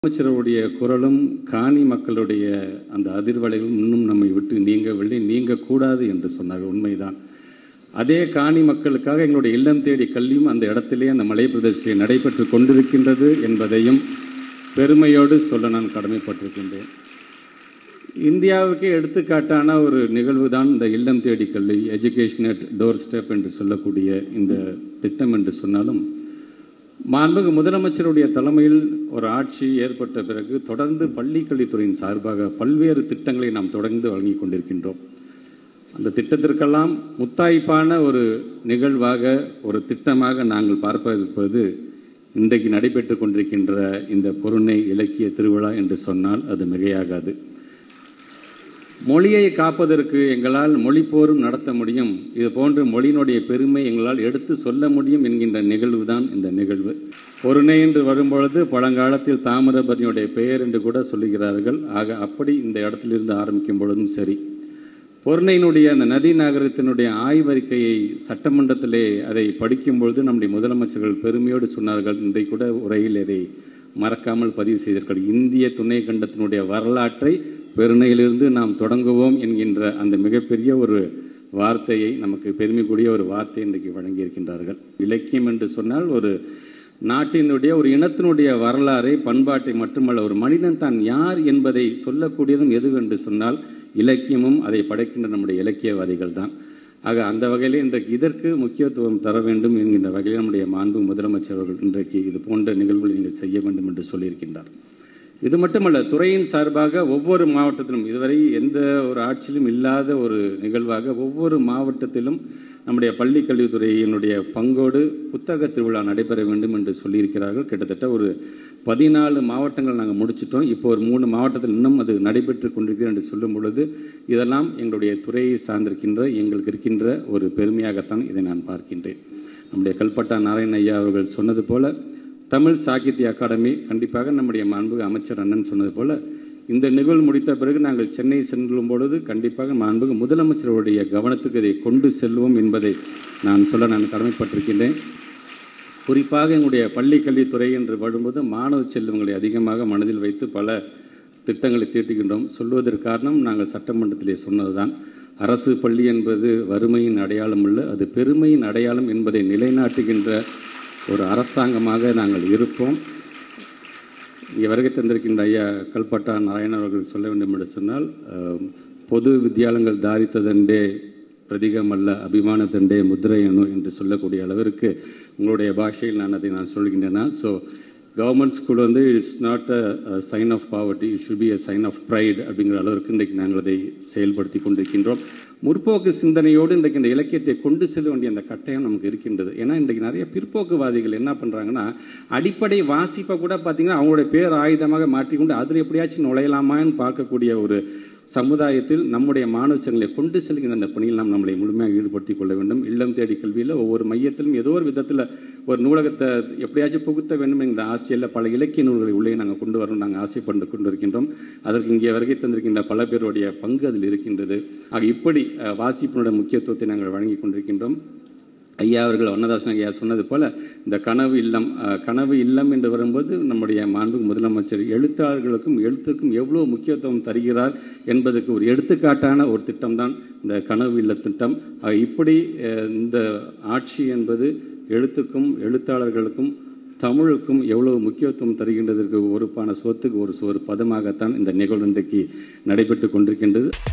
அமைச்சருடைய குரலும் காணி மக்களுடைய அந்த அதிர்வலைகளும் இன்னும் நம்மை விட்டு நீங்கவில்லை நீங்கக்கூடாது என்று சொன்னார்கள் உண்மைதான் அதே காணி மக்களுக்காக எங்களுடைய இல்லம் தேடி கல்வியும் அந்த இடத்திலே அந்த மலை பிரதேசத்திலே நடைபெற்று கொண்டிருக்கின்றது என்பதையும் பெருமையோடு சொல்ல நான் கடமைப்பட்டிருக்கின்றேன் இந்தியாவுக்கே எடுத்துக்காட்டான ஒரு நிகழ்வு தான் இந்த இல்லம் தேடி கல்வி எஜுகேஷன் அட் டோர் ஸ்டெப் என்று சொல்லக்கூடிய இந்த திட்டம் என்று சொன்னாலும் மாண்புமிகு முதலமைச்சருடைய தலைமையில் ஒரு ஆட்சி ஏற்பட்ட பிறகு தொடர்ந்து பள்ளிக்கல்வித்துறையின் சார்பாக பல்வேறு திட்டங்களை நாம் தொடர்ந்து வழங்கி கொண்டிருக்கின்றோம் அந்த திட்டத்திற்கெல்லாம் முத்தாய்ப்பான ஒரு நிகழ்வாக ஒரு திட்டமாக நாங்கள் பார்ப்பது இன்றைக்கு நடைபெற்று கொண்டிருக்கின்ற இந்த பொருணை இலக்கிய திருவிழா என்று சொன்னால் அது மிகையாகாது மொழியை காப்பதற்கு எங்களால் மொழிப்போரும் நடத்த முடியும் இது போன்ற மொழியினுடைய பெருமை எங்களால் எடுத்து சொல்ல முடியும் என்கின்ற நிகழ்வு தான் இந்த நிகழ்வு பொருணை என்று வரும்பொழுது பழங்காலத்தில் தாமிரபரணியுடைய பெயர் என்று கூட சொல்லுகிறார்கள் ஆக அப்படி இந்த இடத்திலிருந்து ஆரம்பிக்கும் பொழுதும் சரி பொருணையினுடைய அந்த நதி நகரத்தினுடைய ஆய்வறிக்கையை சட்டமன்றத்திலே அதை படிக்கும் பொழுது நம்முடைய முதலமைச்சர்கள் பெருமையோடு சொன்னார்கள் இன்றைக்கு கூட உரையில் அதை மறக்காமல் பதிவு செய்தார்கள் இந்திய துணை கண்டத்தினுடைய வரலாற்றை பெருணையிலிருந்து நாம் தொடங்குவோம் என்கின்ற அந்த மிகப்பெரிய ஒரு வார்த்தையை நமக்கு பெருமைக்கூடிய ஒரு வார்த்தை இன்றைக்கு வழங்கியிருக்கின்றார்கள் இலக்கியம் என்று சொன்னால் ஒரு நாட்டினுடைய ஒரு இனத்தினுடைய வரலாறை பண்பாட்டை மட்டுமல்ல ஒரு மனிதன் தான் யார் என்பதை சொல்லக்கூடியதும் எது என்று சொன்னால் இலக்கியமும் அதை படைக்கின்ற நம்முடைய இலக்கியவாதிகள் தான் ஆக அந்த வகையில் இன்றைக்கு இதற்கு முக்கியத்துவம் தர வேண்டும் என்கின்ற வகையில் நம்முடைய மாண்பு முதலமைச்சர் அவர்கள் இன்றைக்கு இது போன்ற நிகழ்வுகளை நீங்கள் செய்ய வேண்டும் என்று சொல்லியிருக்கின்றார் இது மட்டுமல்ல துறையின் சார்பாக ஒவ்வொரு மாவட்டத்திலும் இதுவரை எந்த ஒரு ஆட்சியிலும் இல்லாத ஒரு நிகழ்வாக ஒவ்வொரு மாவட்டத்திலும் நம்முடைய பள்ளி கல்வித்துறையினுடைய பங்கோடு புத்தக திருவிழா நடைபெற வேண்டும் என்று சொல்லியிருக்கிறார்கள் கிட்டத்தட்ட ஒரு பதினாலு மாவட்டங்கள் நாங்கள் முடிச்சிட்டோம் இப்போ ஒரு மூணு மாவட்டத்தில் இன்னும் அது நடைபெற்று கொண்டிருக்கிறது என்று சொல்லும் பொழுது இதெல்லாம் எங்களுடைய துறையை சார்ந்திருக்கின்ற எங்களுக்கு இருக்கின்ற ஒரு பெருமையாகத்தான் இதை நான் பார்க்கின்றேன் நம்முடைய கல்பட்டா நாராயண ஐயா அவர்கள் சொன்னது போல தமிழ் சாகித்ய அகாடமி கண்டிப்பாக நம்முடைய மாண்புகு அமைச்சர் அண்ணன் சொன்னது போல இந்த நிகழ்வு முடித்த பிறகு நாங்கள் சென்னை செல்லும் பொழுது கண்டிப்பாக மாண்புகு முதலமைச்சருடைய கவனத்துக்கு இதை கொண்டு செல்வோம் என்பதை நான் சொல்ல நான் கடமைப்பட்டிருக்கின்றேன் குறிப்பாக எங்களுடைய பள்ளி கல்வித்துறை என்று வரும்போது மாணவ செல்வங்களை அதிகமாக மனதில் வைத்து பல திட்டங்களை தீட்டுகின்றோம் சொல்வதற்கு காரணம் நாங்கள் சட்டமன்றத்திலே சொன்னதுதான் அரசு பள்ளி என்பது வறுமையின் அடையாளம் அல்ல அது பெருமையின் அடையாளம் என்பதை நிலைநாட்டுகின்ற ஒரு அரசாங்கமாக நாங்கள் இருப்போம் இங்கே வருகை தந்திருக்கின்ற ஐயா கல்பட்டா நாராயணன் அவர்கள் சொல்ல வேண்டும் என்று சொன்னால் பொது வித்தியாலயங்கள் தாரித்ததண்டே பிரதிகம் அல்ல அபிமான தண்டே முத்திரையனு என்று சொல்லக்கூடிய அளவிற்கு உங்களுடைய பாஷையில் நான் அதை நான் சொல்கின்றேன்னா ஸோ கவர்மெண்ட் ஸ்கூல் வந்து it's not a sign of poverty it should be a sign of pride அப்படிங்கிற அளவிற்கு இன்றைக்கு நாங்கள் அதை செயல்படுத்தி கொண்டிருக்கின்றோம் முற்போக்கு சிந்தனையோடு இன்றைக்கு இந்த இலக்கியத்தை கொண்டு செல்ல வேண்டிய அந்த கட்டாயம் நமக்கு இருக்கின்றது ஏன்னா இன்றைக்கு நிறைய பிற்போக்குவாதிகள் என்ன பண்ணுறாங்கன்னா அடிப்படை வாசிப்பை கூட பார்த்தீங்கன்னா அவங்களுடைய பேர் ஆயுதமாக மாற்றிக்கொண்டு அதில் எப்படியாச்சும் நுழையலாமான்னு பார்க்கக்கூடிய ஒரு சமுதாயத்தில் நம்முடைய மாணவச்சங்களை கொண்டு செல்கின்ற அந்த பணியில் நாம் நம்மளை முழுமையாக ஈடுபடுத்திக் கொள்ள வேண்டும் இல்லம் தேடி கல்வியில் ஒவ்வொரு மையத்திலும் ஏதோ ஒரு விதத்தில் ஒரு நூலகத்தை எப்படியாச்சும் புகுத்த வேண்டும் என்கிற ஆசையில் பல இலக்கிய நூல்களை உள்ளே நாங்கள் கொண்டு வரணும் நாங்கள் ஆசைப்பட்டு கொண்டிருக்கின்றோம் அதற்கு இங்கே வருகை தந்திருக்கின்ற பல பேருடைய பங்கு அதில் இருக்கின்றது ஆக இப்படி வாசிப்பினுடைய முக்கியத்துவத்தை நாங்கள் வழங்கி கொண்டிருக்கின்றோம் ஐயா அவர்கள் வண்ணதாசன் ஐயா சொன்னது போல இந்த கனவு இல்லம் கனவு இல்லம் என்று வரும்போது நம்முடைய மாண்பு முதலமைச்சர் எழுத்தாளர்களுக்கும் எழுத்துக்கும் எவ்வளோ முக்கியத்துவம் தருகிறார் என்பதற்கு ஒரு எடுத்துக்காட்டான ஒரு திட்டம் தான் இந்த கனவு இல்ல திட்டம் இப்படி இந்த ஆட்சி என்பது எழுத்துக்கும் எழுத்தாளர்களுக்கும் தமிழுக்கும் எவ்வளவு முக்கியத்துவம் தருகின்றதற்கு ஒருப்பான சொத்துக்கு ஒரு ஒரு பதமாகத்தான் இந்த நிகழ்வு இன்றைக்கு நடைபெற்று கொண்டிருக்கின்றது